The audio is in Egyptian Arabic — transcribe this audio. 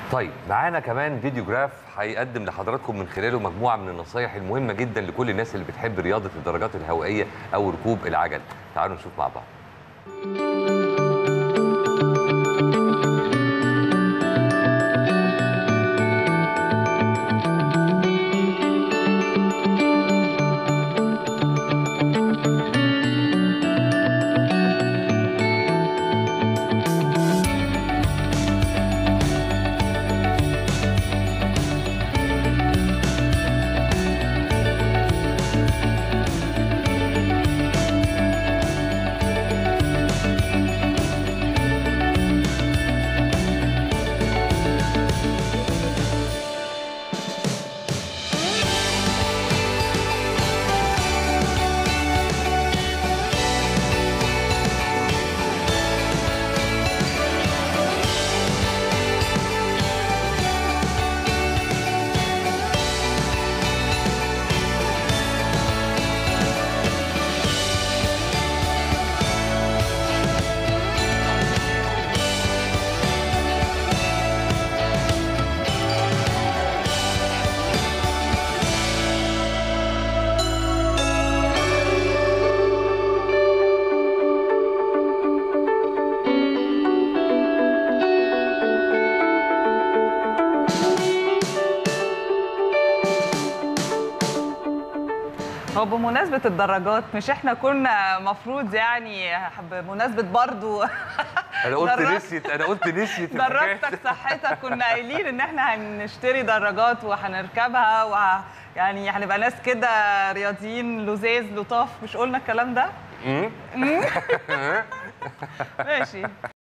طيب معانا كمان فيديو جراف هيقدم لحضراتكم من خلاله مجموعه من النصايح المهمه جدا لكل الناس اللي بتحب رياضه الدراجات الهوائيه او ركوب العجل تعالوا نشوف مع بعض هو بمناسبة الدراجات مش احنا كنا مفروض يعني بمناسبة برضو انا قلت درجت- نسيت انا قلت نسيت الحكاية. درجتك صحتك كنا قايلين ان احنا هنشتري دراجات وهنركبها وه... يعني هنبقى ناس كده رياضيين لزاز لطاف مش قلنا الكلام ده؟ مم. ماشي